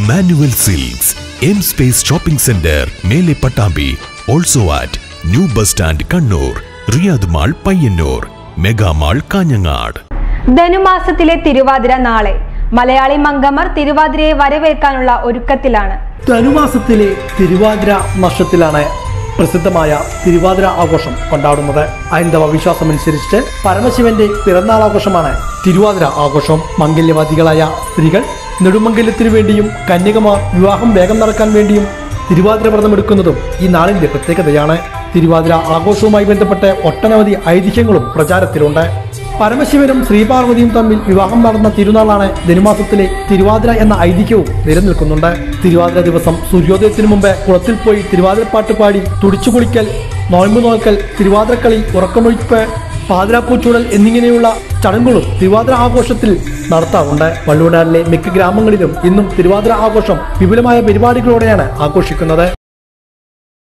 manual Silks M space shopping centre മേലെ Pattambi also at new bus stand Kannur Riyadh mall Payyanur mega mall Kanhangad ധനുമാസത്തിലെ തിരുവാതിര നാളെ മലയാളി മങ്കമ്മർ തിരുവാതിരയെ വരവേൽക്കാനുള്ള ഒരുക്കത്തിലാണ് ധനുമാസത്തിലെ തിരുവാതിര നക്ഷത്തിലാണ് പ്രസിദ്ധമായ തിരുവാതിര ആഘോഷം കൊണ്ടാടുന്നത് ഹൈന്ദവ വിശ്വാസമനുസരിച്ച് പരമശിവന്റെ പിറന്നാൾ ആഘോഷമാണ് തിരുവാതിര ആഘോഷം മംഗല്യവാദികളായ സ്ത്രീകൾ നെടുമംഗല്യത്തിനു വേണ്ടിയും കന്യകമാർ വിവാഹം വേഗം നടക്കാൻ വേണ്ടിയും തിരുവാതിര വ്രതമെടുക്കുന്നതും ഈ നാളിന്റെ പ്രത്യേകതയാണ് തിരുവാതിര ആഘോഷവുമായി ബന്ധപ്പെട്ട് ഒട്ടനവധി ഐതിഹ്യങ്ങളും പ്രചാരത്തിലുണ്ട് പരമശിവനും ശ്രീപാർവതിയും തമ്മിൽ വിവാഹം നടന്ന തിരുനാളാണ് ധനുമാസത്തിലെ തിരുവാതിര എന്ന ഐതിഹ്യവും നിലനിൽക്കുന്നുണ്ട് തിരുവാതിര ദിവസം സൂര്യോദയത്തിനു മുമ്പ് കുളത്തിൽ പോയി തിരുവാതിരപ്പാട്ട് പാടി തുടിച്ചു കുളിക്കൽ നോയമ്പ് നോക്കൽ തിരുവാതിരക്കളി ഉറക്കമൊഴിപ്പ് പാതിരാപ്പൂച്ചൂടൽ എന്നിങ്ങനെയുള്ള ചടങ്ങുകളും തിരുവാതിര ആഘോഷത്തിൽ നടത്താറുണ്ട് വള്ളുവനാടിലെ മിക്ക ഗ്രാമങ്ങളിലും ഇന്നും തിരുവാതിര ആഘോഷം വിപുലമായ പരിപാടികളോടെയാണ് ആഘോഷിക്കുന്നത്